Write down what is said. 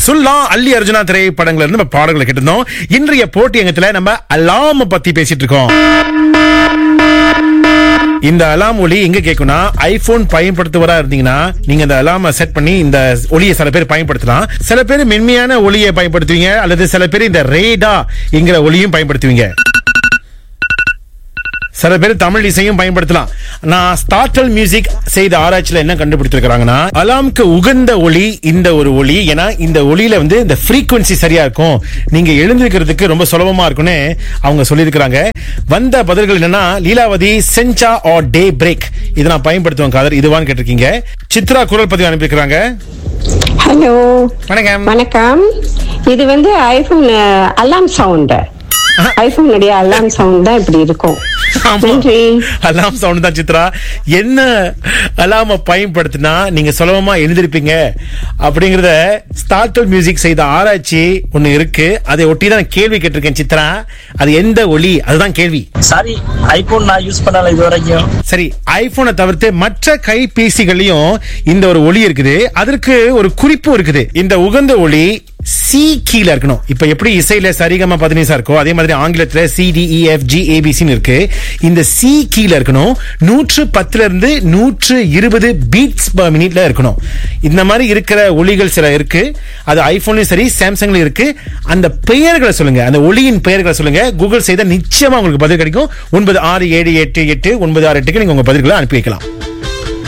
சுல்லா அல்லி அர்ஜுனா திரைப்படங்கள்ல இருந்து நம்ம பாடல்களை கேட்டிருந்தோம் இன்றைய போட்டி அங்கத்துல நம்ம அலாம் பத்தி பேசிட்டு இருக்கோம் இந்த அலாம் ஒலி எங்க கேட்கும்னா ஐபோன் பயன்படுத்துவரா இருந்தீங்கன்னா நீங்க இந்த அலாம செட் பண்ணி இந்த ஒலியை சில பேர் பயன்படுத்தலாம் சில பேர் மென்மையான ஒலியை பயன்படுத்துவீங்க அல்லது சில பேர் இந்த ரேடா என்கிற ஒலியும் பயன்படுத்துவீங்க சில பேர் தமிழ் இசையும் பயன்படுத்தலாம் நான் ஸ்டார்டல் மியூசிக் செய்த ஆராய்ச்சியில என்ன கண்டுபிடிச்சிருக்காங்கன்னா அலாம்க்கு உகந்த ஒளி இந்த ஒரு ஒளி ஏன்னா இந்த ஒளியில வந்து இந்த ஃப்ரீக்வன்சி சரியா இருக்கும் நீங்க எழுந்திருக்கிறதுக்கு ரொம்ப சுலபமா இருக்கும்னு அவங்க சொல்லியிருக்கிறாங்க வந்த பதில்கள் என்னன்னா லீலாவதி சென்சா ஆர் டே பிரேக் இதை நான் பயன்படுத்துவேன் காதர் இதுவான்னு கேட்டிருக்கீங்க சித்ரா குரல் பதிவு அனுப்பியிருக்கிறாங்க ஹலோ வணக்கம் வணக்கம் இது வந்து ஐபோன் அலாம் சவுண்ட் ஐபோனுடைய அலாம் சவுண்ட் தான் இப்படி இருக்கும் ஆமா. நன்றி அலாம் சவுண்ட் தான் சித்ரா என்ன அலாம பயன்படுத்தினா நீங்க சுலபமா எழுந்திருப்பீங்க அப்படிங்கறத ஸ்டார்டல் மியூசிக் செய்த ஆராய்ச்சி ஒண்ணு இருக்கு அதை ஒட்டி தான் கேள்வி கேட்டிருக்கேன் சித்ரா அது எந்த ஒலி அதுதான் கேள்வி சாரி ஐபோன் நான் யூஸ் பண்ணல இது வரைக்கும் சரி ஐபோனை தவிர்த்து மற்ற கைபேசிகள்லயும் இந்த ஒரு ஒலி இருக்குது அதற்கு ஒரு குறிப்பு இருக்குது இந்த உகந்த ஒலி சி கீழ இருக்கணும் இப்ப எப்படி இசையில சரிகமா பதினேசா இருக்கோ அதே மாதிரி ஆங்கிலத்துல C D E F G ஏபிசின்னு இருக்கு இந்த சி கீழ இருக்கணும் நூற்று பத்துல இருந்து நூற்று இருபது பீட்ஸ் பர் மினிட்ல இருக்கணும் இந்த மாதிரி இருக்கிற ஒலிகள் சில இருக்கு அது ஐபோன்லயும் சரி சாம்சங்லயும் இருக்கு அந்த பெயர்களை சொல்லுங்க அந்த ஒலியின் பெயர்களை சொல்லுங்க கூகுள் செய்த நிச்சயமா உங்களுக்கு பதில் கிடைக்கும் ஒன்பது ஆறு ஏழு எட்டு எட்டு ஒன்பது ஆறு எட்டுக்கு நீங்க உங்க பதில்களை அனுப்பி வைக்கலாம்